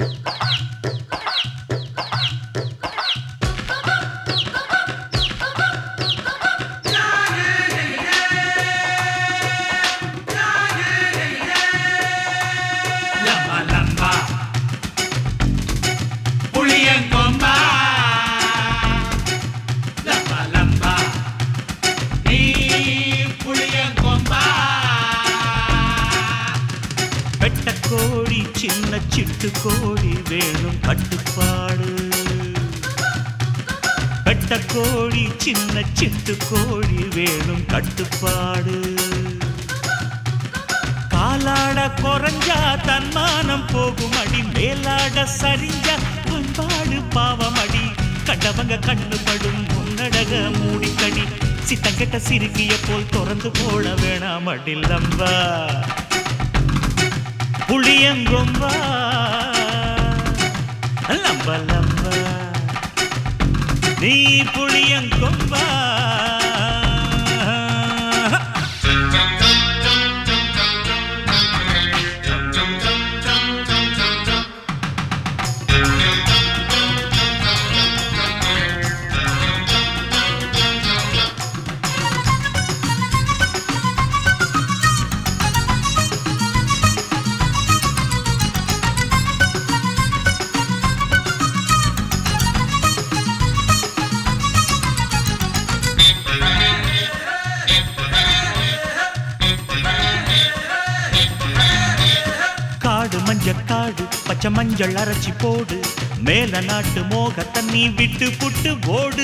லம்பா லம்பா புளியங்கொம்பா லம்பா லம்பா நீ புளியங்கொம்பா பெட்ட கோழி சின்ன சிட்டு கோழி வேணும் கட்டுப்பாடு பெட்ட கோழி சின்ன சிட்டு கோழி வேணும் கட்டுப்பாடு காலாட குறைஞ்சா தன்மானம் போகும் அடி மேலாட சரிஞ்சா பண்பாடு பாவமடி கண்டவங்க கண்ணு படும் முன்னடக மூடிக்கடி சித்தங்கெட்ட சிறுகிய போல் திறந்து போட வேணாம் அடில்லம்பா புளியங்கொம்பா லம்ப லம்ப நீ புளியங்கொம்பா காடு மஞ்ச காடு பச்சை மஞ்சள் அரைச்சி போடு மேல நாட்டு மோக தண்ணி விட்டு புட்டு ஓடு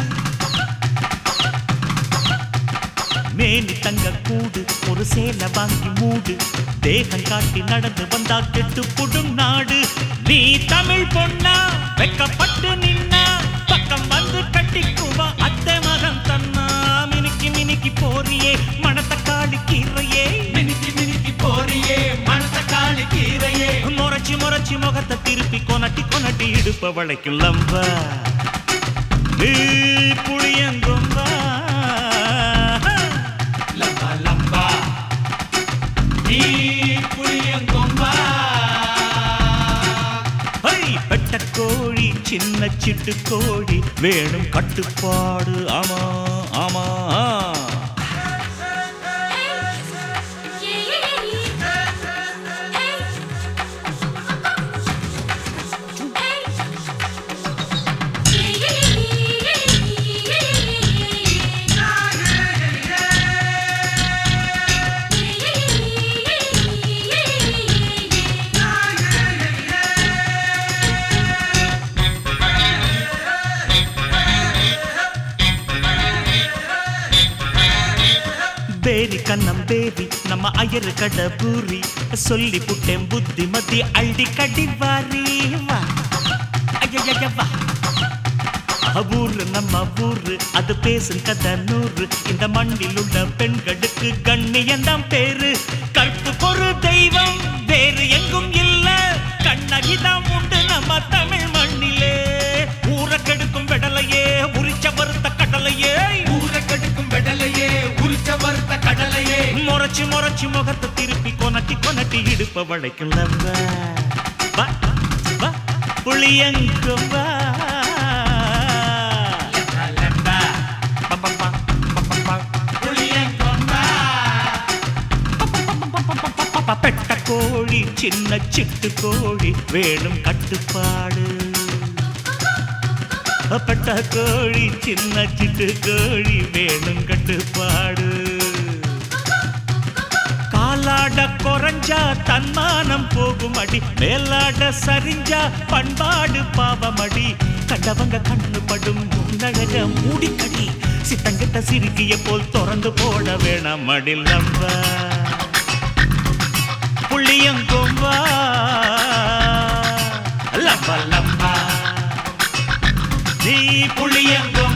மேனி தங்க கூடு ஒரு சேலை வாங்கி மூடு தேகம் காட்டி நடந்து வந்தா கெட்டு புடும் நாடு நீ தமிழ் பொண்ணா வெக்கப்பட்டு நின்னா பக்கம் வந்து கட்டிக்குவா அத்தை மகன் தன்னா மினுக்கி மினுக்கி போறியே மணத்தக்காளி கீரையே மினிக்கி மினிக்கி போறியே மணத்தக்காளி கீரையே முறைச்சி முறைச்சி முகத்தை திருப்பி கொனட்டி கொனட்டி இடுப்ப வளைக்கும் லம்ப நீ புளியங்கொம்பா லம்பா லம்பா நீ புளியங்கொம்பா ஹை பெட்ட கோழி சின்ன சிட்டு கோழி வேணும் கட்டுப்பாடு ஆமா ஆமா பேரி கண்ணம் பேரி நம்ம அயரு கட பூரி சொல்லி புட்டேன் புத்தி மத்தி அள்ளி கடி வாரி வா ஐயைய வா ஊரு நம்ம ஊரு அது பேசும் கதை நூறு இந்த மண்ணில் உள்ள பெண்களுக்கு கண்ணியந்தான் பேரு கற்பு பொரு தெய்வம் வேறு எங்கும் இல்ல கண்ணகிதான் உண்டு நம்ம தமிழ் மண்ணிலே ஊரை கெடுக்கும் விடலையே உரிச்ச வறுத்த கடலையே ஊரை கெடுக்கும் வெடலையே உரிச்ச வறுத்த கடலையே முறைச்சு முறைச்சு முகத்தை திருப்பி கொனட்டி கொனட்டி இடுப்ப வளைக்கும் லம்ப வா வா புளியங்கொம்பா லம்பா பா, பா, பா, பா, பா, பா. புளியங்கொம்பா பா, பெட்ட கோழி சின்ன சிட்டு கோழி வேணும் கட்டுப்பாடு பெட்ட கோழி சின்ன சிட்டு கோழி வேணும் கட்டுப்பாடு காலாட குறைஞ்சா தன்மானம் போகும் அடி மேலாட சரிஞ்சா பண்பாடு பாவமடி கண்டவங்க கண்ணு படும் முன்னழக மூடிக்கடி சித்தங்கிட்ட சிறுக்கிய போல் திறந்து போட வேணாம் மடில் நம்ப புளியங்கொம்பா லம்பா லம்பா நீ புளியங்கொம்பா